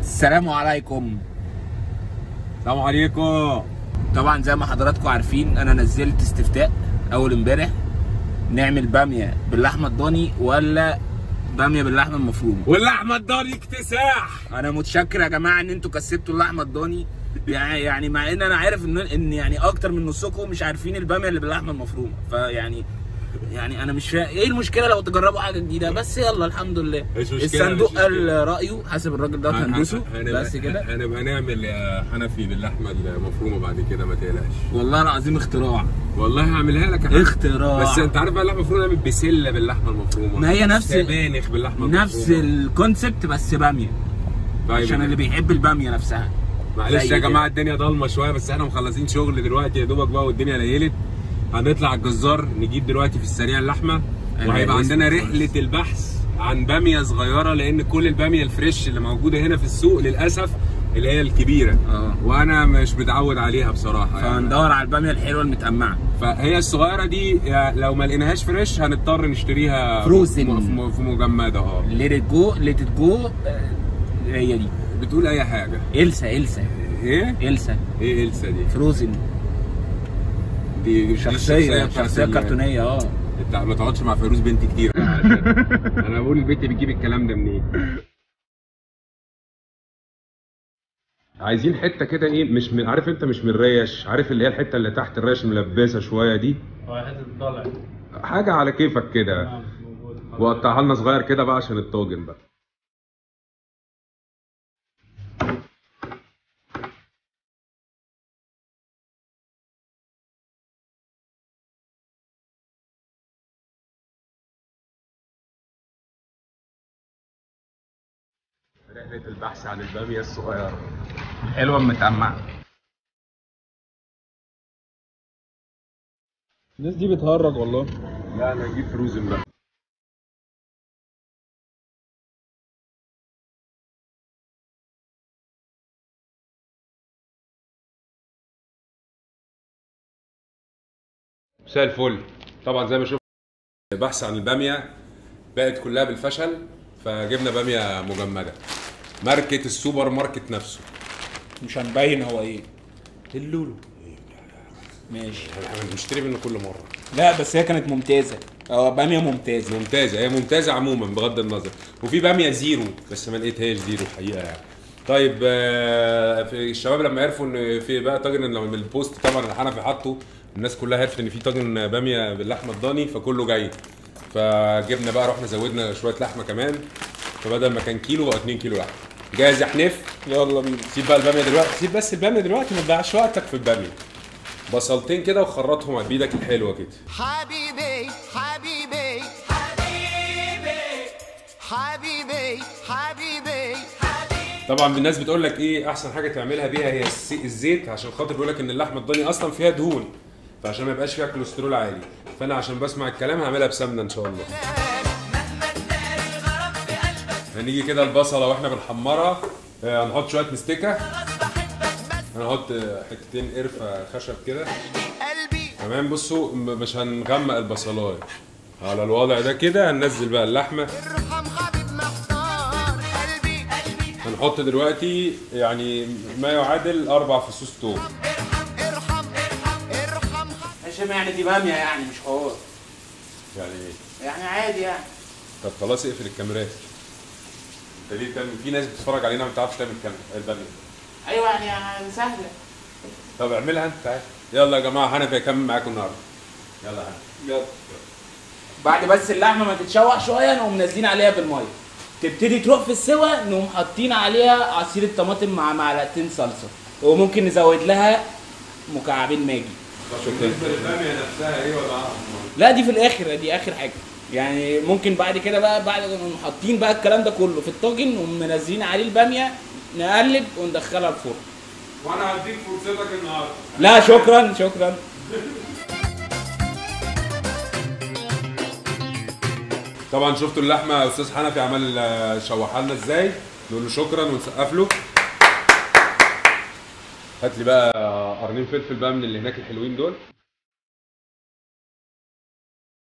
السلام عليكم السلام عليكم طبعا زي ما حضراتكم عارفين انا نزلت استفتاء اول امبارح نعمل باميه باللحمه الضاني ولا باميه باللحمه المفرومه واللحمه الضاني اكتساح انا متشكر يا جماعه ان انتوا كسبتوا اللحمه الضاني يعني يعني مع ان انا عارف ان ان يعني اكتر من نصكم مش عارفين الباميه اللي باللحمه المفرومه فيعني يعني انا مش فاهم ايه المشكله لو تجربوا حاجه جديده بس يلا الحمد لله مش مشكلة، الصندوق مش مشكلة. قال رايه حاسب الراجل ده هندسه بس كده هنبقى نعمل يا حنفي باللحمه المفرومه بعد كده ما تقلقش والله العظيم اختراع والله هعملها لك يا حنفي. اختراع بس انت عارف بقى اللحمه المفرومه نعمل بسله باللحمه المفرومه ما هي نفس- سبانخ باللحمه نفس المفرومه الكونسبت بس باميه طيب عشان اللي بيحب الباميه نفسها معلش زي يا جماعه كده. الدنيا ضلمه شويه بس احنا مخلصين شغل دلوقتي يا دوبك بقى والدنيا ليلت هنطلع الجزار نجيب دلوقتي في السريع اللحمه أنا وهيبقى لسه عندنا خالص. رحله البحث عن باميه صغيره لان كل الباميه الفريش اللي موجوده هنا في السوق للاسف اللي هي الكبيره اه. وانا مش متعود عليها بصراحه يعني. فهندور على الباميه الحلوه المتقمعه فهي الصغيره دي يا- لو ما لقيناهاش فريش هنضطر نشتريها Frozen. م- في- في مجمده اه ليت جو ليت جو هي دي بتقول اي حاجه إلسا إلسا ايه إلسا ايه إلسا دي فروزن دي دي شخصية بتاعت شخصية ال- كرتونية اه انت ما تقعدش مع فيروز بنتي كتير انا بقول البنت بتجيب الكلام ده منين عايزين حته كده ايه مش من عارف انت مش من الريش عارف اللي هي الحته اللي تحت الريش ملبسه شويه دي اه حته الضلع حاجه على كيفك كده نعم موجود وقطعها لنا صغير كده بقى عشان الطاجن بقى رحلة البحث عن البامية الصغيرة حلوة المتقمعة الناس دي بتهرج والله لا انا هجيب فروزن بقى مساء الفل طبعا زي ما شفت البحث عن الباميه بقت كلها بالفشل فجبنا باميه مجمده ماركه السوبر ماركت نفسه مش هنبين هو ايه اللولو ماشي احنا بنشتري منه كل مره لا بس هي كانت ممتازة اه بامية ممتازة ممتازه هي ممتازه عموما بغض النظر وفي باميه زيرو بس ما لقيتهاش زيرو الحقيقه يعني طيب آه، في الشباب لما عرفوا ان في بقى طاجن لما من البوست طبعا اللي حنفي حطه الناس كلها عرفت ان في طاجن باميه باللحمه الضاني فكله جاي فجبنا بقى رحنا زودنا شويه لحمه كمان فبدل ما كان كيلو بقى 2 كيلو لحمه جاهز يا حنيف يلا بينا سيب بقى الباميه دلوقتي سيب بس الباميه دلوقتي ما تضيعش وقتك في الباميه بصلتين كده وخرطهم بايدك الحلوه كده حبيبي حبيبي حبيبي حبيبي حبيبي طبعا الناس بتقول لك ايه احسن حاجه تعملها بيها هي الس- الزيت عشان خاطر بيقول لك ان اللحمه الضاني اصلا فيها دهون فعشان ما يبقاش فيها كوليسترول عالي فانا عشان بسمع الكلام هعملها بسمنه ان شاء الله هنيجي كده البصله واحنا بنحمرها آه، هنحط شويه مستكه هنحط آه، حتتين قرفه خشب كده قلبي تمام بصوا م- مش هنغمق البصلايه على الوضع ده كده هننزل بقى اللحمه ارحم حبيب محتار قلبي هنحط دلوقتي يعني ما يعادل اربع فصوص توم ارحم ارحم عشان يعني دي بامية يعني مش حوار يعني ايه يعني عادي يعني طب خلاص اقفل الكاميرات انت ليه بتعمل في ناس بتتفرج علينا ما بتعرفش تعمل كاميرا الباميه ايوه يعني, يعني سهلة طب اعملها انت تعالى يلا يا جماعه حنفي هكمل معاكم النهارده يلا يا حنفي يلا بعد بس اللحمه ما تتشوح شويه نقوم نازلين عليها بالميه تبتدي تروح في السوا نقوم حاطين عليها عصير الطماطم مع معلقتين صلصه وممكن نزود لها مكعبين ماجي بالنسبه للباميه نفسها ايه وضعها لا دي في الاخر دي اخر حاجه يعني ممكن بعد كده بقى بعد ما نقوم حاطين بقى الكلام ده كله في الطاجن ونقوم منزلين عليه الباميه نقلب وندخلها الفرن وانا هديك فرصتك النهارده لا شكرا شكرا طبعا شفتوا اللحمه استاذ حنفي عمل آه، شوحها لنا ازاي نقول له شكرا ونسقف له هات لي بقى قرنين فلفل بقى من اللي هناك الحلوين دول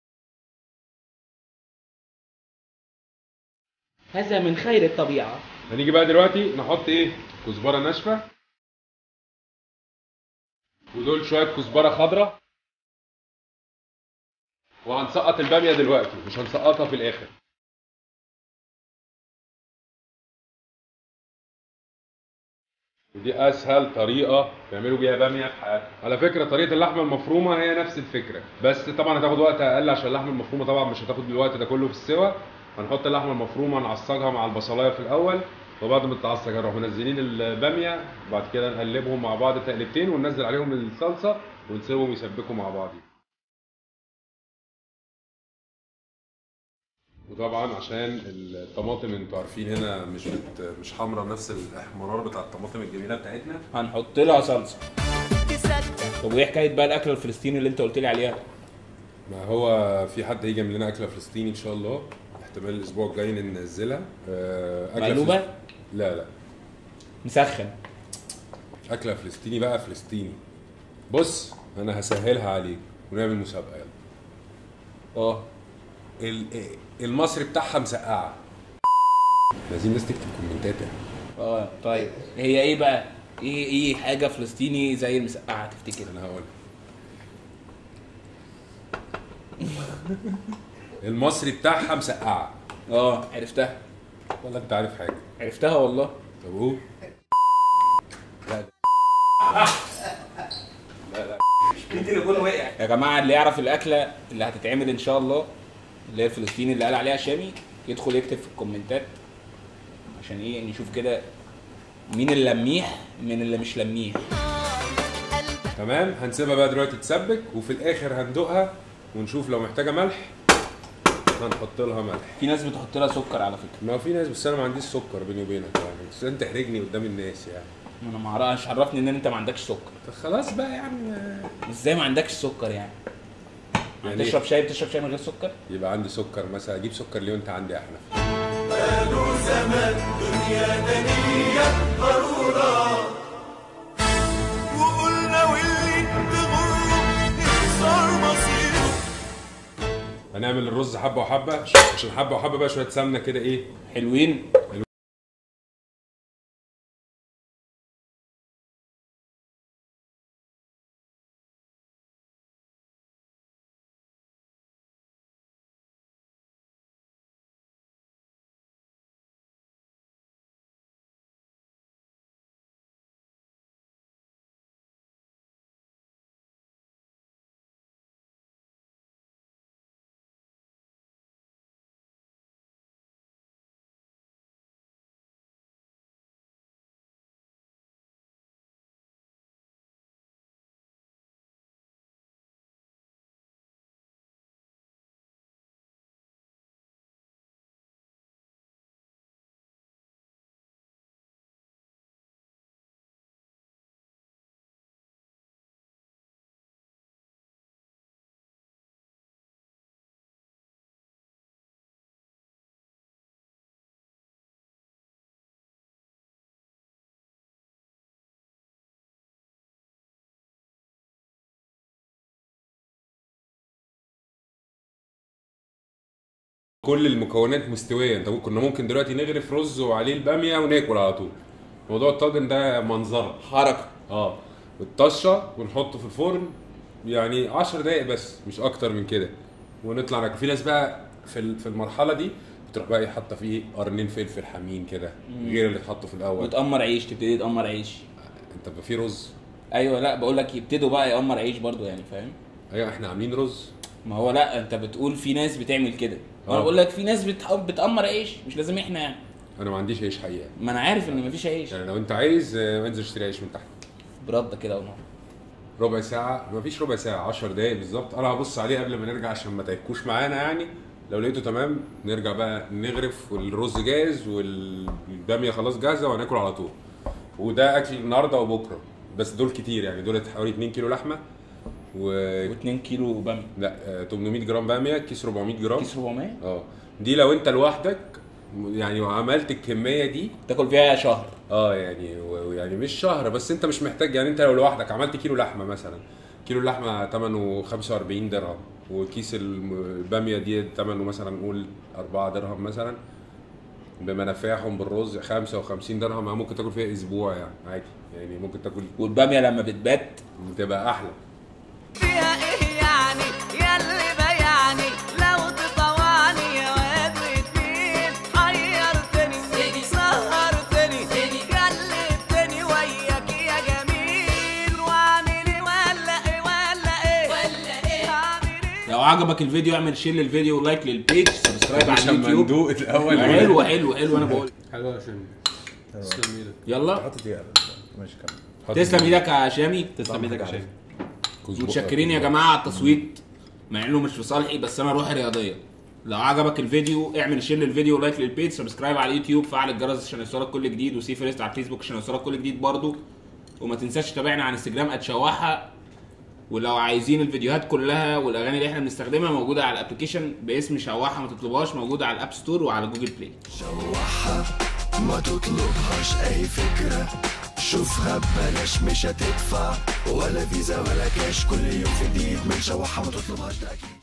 هذا من خير الطبيعه هنيجي بقى دلوقتي نحط ايه كزبره ناشفه ودول شويه كزبره خضراء وهنسقط الباميه دلوقتي مش هنسقطها في الاخر ودي اسهل طريقه تعملوا بيها باميه في حياتكم على فكره طريقه اللحمه المفرومه هي نفس الفكره بس طبعا هتاخد وقت اقل عشان اللحمه المفرومه طبعا مش هتاخد الوقت ده كله في السوا هنحط اللحمه المفرومه نعصجها مع البصلايه في الاول وبعد ما تتعصج هنروح منزلين الباميه وبعد كده نقلبهم مع بعض تقلبتين وننزل عليهم الصلصه ونسيبهم يسبكوا مع بعض وطبعا عشان الطماطم انتوا عارفين هنا مش بت... مش حمرا نفس الاحمرار بتاع الطماطم الجميله بتاعتنا هنحط لها صلصه تصدق طب وايه حكايه بقى الاكله الفلسطيني اللي انت قلت لي عليها ما هو في حد هيجي يعمل لنا اكله فلسطيني ان شاء الله احتمال الاسبوع الجاي ننزلها آه، أكلة مقلوبة؟ فلس- لا لا مسخن اكله فلسطيني بقى فلسطيني بص انا هسهلها عليك ونعمل مسابقه يلا اه ال- المصري بتاعها مسقعه لازم الناس تكتب كومنتات يعني اه طيب هي ايه بقى ايه ايه حاجه فلسطيني زي المسقعه تفتكر انا هقول المصري بتاعها مسقعه اه عرفتها ولا انت عارف حاجه عرفتها والله طب قول لا لا لا التليفون وقع يا جماعه اللي يعرف الاكله اللي هتتعمل ان شاء الله اللي هي الفلسطيني اللي قال عليها شامي يدخل يكتب في الكومنتات عشان ايه نشوف كده مين اللي لميح من اللي مش لميح تمام هنسيبها بقى دلوقتي تسبك وفي الاخر هندوقها ونشوف لو محتاجه ملح هنحط لها ملح في ناس بتحط لها سكر على فكره ما هو في ناس بس انا ما عنديش سكر بيني وبينك يعني بس انت تحرجني قدام الناس يعني انا ما اعرفش عرفني ان انت ما عندكش سكر طب خلاص بقى يا عم ازاي ما عندكش سكر يعني يعني تشرب شاي بتشرب شاي من غير سكر يبقى عندي سكر مثلا اجيب سكر ليه وانت عندي احنف وقلنا واللي تغره يخسر مصيره هنعمل الرز حبه وحبه عشان حبه وحبه بقى شويه سمنه كده ايه حلوين كل المكونات مستويه انت ممكن- كنا ممكن دلوقتي نغرف رز وعليه الباميه وناكل على طول موضوع الطاجن ده منظره حركه اه الطشه ونحطه في الفرن يعني 10 دقايق بس مش اكتر من كده ونطلع ناكل في ناس بقى في ال- في المرحله دي بتروح بقى إيه حاطه فيه قرنين فلفل حامين كده غير اللي اتحطوا في الاول وتأمر عيش تبتدي تأمر عيش انت بقى في رز ايوه لا بقول لك يبتدوا بقى يأمر عيش برضو يعني فاهم ايوه احنا عاملين رز ما هو لا انت بتقول في ناس بتعمل كده وانا آه. بقول لك في ناس بتح- بتأمر عيش مش لازم احنا يعني انا ما عنديش عيش حقيقه ما انا عارف ان مفيش عيش يعني لو انت عايز آه، انزل اشتري عيش من تحت برده كده ونار ربع ساعة مفيش ربع ساعة 10 دقايق بالظبط أنا هبص عليه قبل ما نرجع عشان ما تعبكوش معانا يعني لو لقيته تمام نرجع بقى نغرف والرز جاهز والبامية خلاص جاهزة وهناكل على طول وده أكل النهاردة وبكرة بس دول كتير يعني دول حوالي 2 كيلو لحمة و و2 كيلو باميه لا آه، 800 جرام بامية كيس 400 جرام كيس 400 اه دي لو انت لوحدك يعني وعملت الكمية دي تاكل فيها شهر اه يعني و- يعني مش شهر بس انت مش محتاج يعني انت لو لوحدك عملت كيلو لحمه مثلا كيلو اللحمه ثمنه 45 درهم وكيس الم- الباميه دي ثمنه مثلا نقول 4 درهم مثلا بمنافعهم بالرز 55 درهم ممكن تاكل فيها اسبوع يعني عادي يعني ممكن تاكل والباميه لما بتبات بتبقى احلى فيها ايه يعني ياللي بيعني لو تطوعني يا واد وتميل حيرتني سهرتني قلبتني وياك يا جميل واعمل ايه ولا ايه ولا ايه ولا ايه اعمل ايه لو عجبك الفيديو اعمل شير للفيديو ولايك للبيج سبسكرايب على مش اما اليوتيوب ندوق الاول حلو حلو حلو انا بقول حلو عشان تسلم ايدك يلا حاطط ايه ماشي كمل حط تسلم ايدك يا شامي تسلم ايدك يا شيخ كوز بقك. متشكرين يا جماعه على التصويت مع انه مش في صالحي بس انا روحي رياضيه لو عجبك الفيديو اعمل شير للفيديو ولايك للبيج سبسكرايب على اليوتيوب فعل الجرس عشان يوصلك كل جديد وسي فيرست على الفيسبوك عشان يوصلك كل جديد برضو وما تنساش تتابعنا على انستجرام اتشوحها ولو عايزين الفيديوهات كلها والاغاني اللي احنا بنستخدمها موجوده على الابلكيشن باسم شوحها ما تطلبهاش موجوده على الاب ستور وعلى جوجل بلاي ما تطلبهاش اي فكرة شوفها ببلاش مش هتدفع ولا فيزا ولا كاش كل يوم في جديد من شوحها ما تطلبهاش ده اكيد